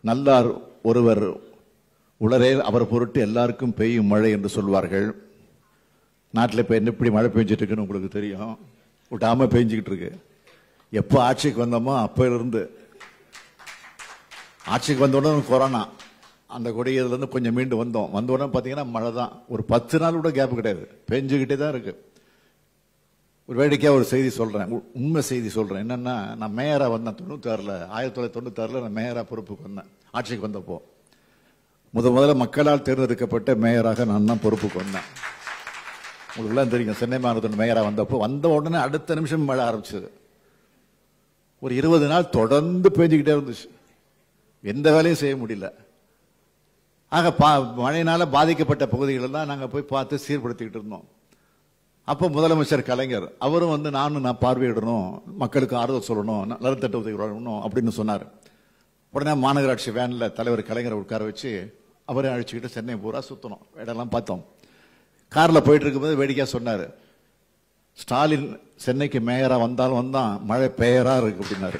நல்லார் ஒருவர் உளரே அவர் பொருட்டு எல்லாருக்கும் பெய்யும் மழை என்று சொல்வார்கள் நாட்டில் இப்போ என்ன இப்படி மழை பெஞ்சிட்டு இருக்குன்னு உங்களுக்கு தெரியும் விடாம பெஞ்சிக்கிட்டு இருக்கு எப்போ ஆட்சிக்கு வந்தோமோ அப்போயிலிருந்து ஆட்சிக்கு வந்த உடனே கொரோனா அந்த கொடியிலேருந்து கொஞ்சம் மீண்டு வந்தோம் வந்த உடனே பார்த்தீங்கன்னா மழை தான் ஒரு பத்து நாள் கூட கேப் கிடையாது பெஞ்சுக்கிட்டே தான் இருக்கு ஒரு வேடிக்கையாக ஒரு செய்தி சொல்கிறேன் உண்மை செய்தி சொல்கிறேன் என்னென்னா நான் மேயராக வந்தேன் தொண்ணூத்தாறில் ஆயிரத்தி தொள்ளாயிரத்தி தொண்ணூத்தாறில் நான் மேயராக பொறுப்புக்கு வந்தேன் ஆட்சிக்கு வந்தப்போ முத முதல்ல மக்களால் தேர்ந்தெடுக்கப்பட்ட மேயராக நான் தான் பொறுப்புக்கு வந்தேன் உங்களுக்குலாம் தெரியும் சென்னை மாநகரத்தின் மேயராக வந்தப்போ வந்த உடனே அடுத்த நிமிஷம் மழை ஆரம்பிச்சது ஒரு இருபது நாள் தொடர்ந்து பேஞ்சுக்கிட்டே இருந்துச்சு எந்த வேலையும் செய்ய முடியல ஆக பா மழையினால பாதிக்கப்பட்ட பகுதிகளெல்லாம் நாங்கள் போய் பார்த்து சீர்படுத்திக்கிட்டு இருந்தோம் அப்போ முதலமைச்சர் கலைஞர் அவரும் வந்து நானும் நான் பார்வையிடணும் மக்களுக்கு ஆறுதல் சொல்லணும் நலத்தட்டு உதவி வழங்கணும் அப்படின்னு சொன்னார் உடனே மாநகராட்சி வேனில் தலைவர் கலைஞரை உட்கார வச்சு அவரே அழைச்சிக்கிட்டு சென்னை பூரா சுற்றணும் இடம்லாம் பார்த்தோம் காரில் போயிட்டு இருக்கும்போது வேடிக்கையாக சொன்னார் ஸ்டாலின் சென்னைக்கு மேயரா வந்தாலும் வந்தான் மழை பெயரா இருக்கு அப்படின்னாரு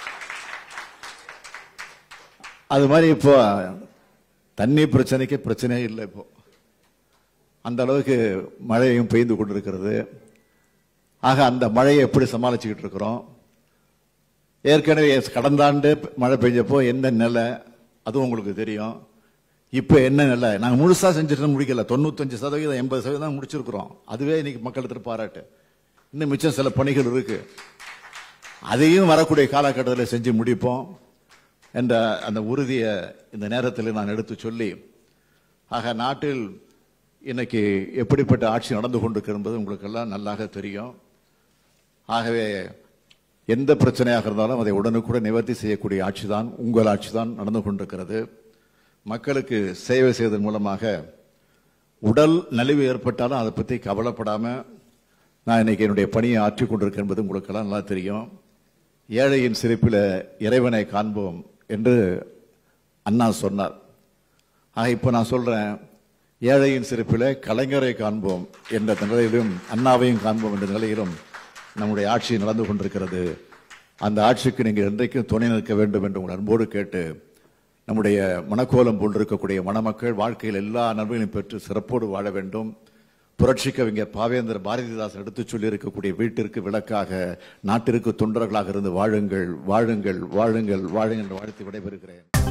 அது மாதிரி இப்போ தண்ணி பிரச்சனைக்கு பிரச்சனையே இல்லை இப்போ அந்த அளவுக்கு மழையும் பெய்து கொண்டிருக்கிறது ஆக அந்த மழையை எப்படி சமாளிச்சுக்கிட்டு இருக்கிறோம் ஏற்கனவே கடந்த ஆண்டு மழை பெஞ்சப்போ என்ன நிலை அதுவும் உங்களுக்கு தெரியும் இப்போ என்ன நிலை நாங்கள் முழுசா செஞ்சுட்டு முடிக்கல தொண்ணூத்தஞ்சு சதவீதம் எண்பது சதவீதம் முடிச்சிருக்கிறோம் அதுவே இன்னைக்கு மக்கள் பாராட்டு இன்னும் மிச்சம் சில பணிகள் இருக்கு அதையும் வரக்கூடிய காலகட்டத்தில் செஞ்சு முடிப்போம் என்ற அந்த உறுதியை இந்த நேரத்தில் நான் எடுத்து சொல்லி ஆக நாட்டில் இன்னைக்கு எப்படிப்பட்ட ஆட்சி நடந்து கொண்டிருக்கு என்பது உங்களுக்கு எல்லாம் நல்லாக தெரியும் ஆகவே எந்த பிரச்சனையாக இருந்தாலும் அதை உடனுக்குடன் நிவர்த்தி செய்யக்கூடிய ஆட்சி தான் உங்கள் ஆட்சி தான் நடந்து கொண்டிருக்கிறது மக்களுக்கு சேவை செய்வதன் மூலமாக உடல் நலிவு ஏற்பட்டாலும் அதை பற்றி கவலைப்படாம நான் இன்னைக்கு என்னுடைய பணியை ஆற்றிக் கொண்டிருக்கேன் என்பது உங்களுக்கெல்லாம் நல்லா தெரியும் ஏழையின் சிரிப்பில் இறைவனை காண்போம் என்று அண்ணா சொன்னார் ஆக இப்போ நான் சொல்றேன் ஏழையின் சிரிப்பில் கலைஞரை காண்போம் என்ற நிலையிலும் அண்ணாவையும் காண்போம் என்ற நிலையிலும் நம்முடைய ஆட்சி நடந்து கொண்டிருக்கிறது அந்த ஆட்சிக்கு நீங்கள் என்றைக்கும் துணை நிற்க வேண்டும் என்று உங்கள் அன்போடு கேட்டு நம்முடைய மனக்கோலம் போன்றிருக்கக்கூடிய மணமக்கள் வாழ்க்கையில் எல்லா நன்மைகளையும் பெற்று சிறப்போடு வாழ வேண்டும் புரட்சி கவிஞர் பாவேந்தர் பாரதிதாசன் எடுத்துச் சொல்லி இருக்கக்கூடிய வீட்டிற்கு விளக்காக நாட்டிற்கு தொண்டர்களாக இருந்து வாழுங்கள் வாழுங்கள் வாழுங்கள் வாழுங்கள் என்று வாழ்த்து விடைபெறுகிறேன்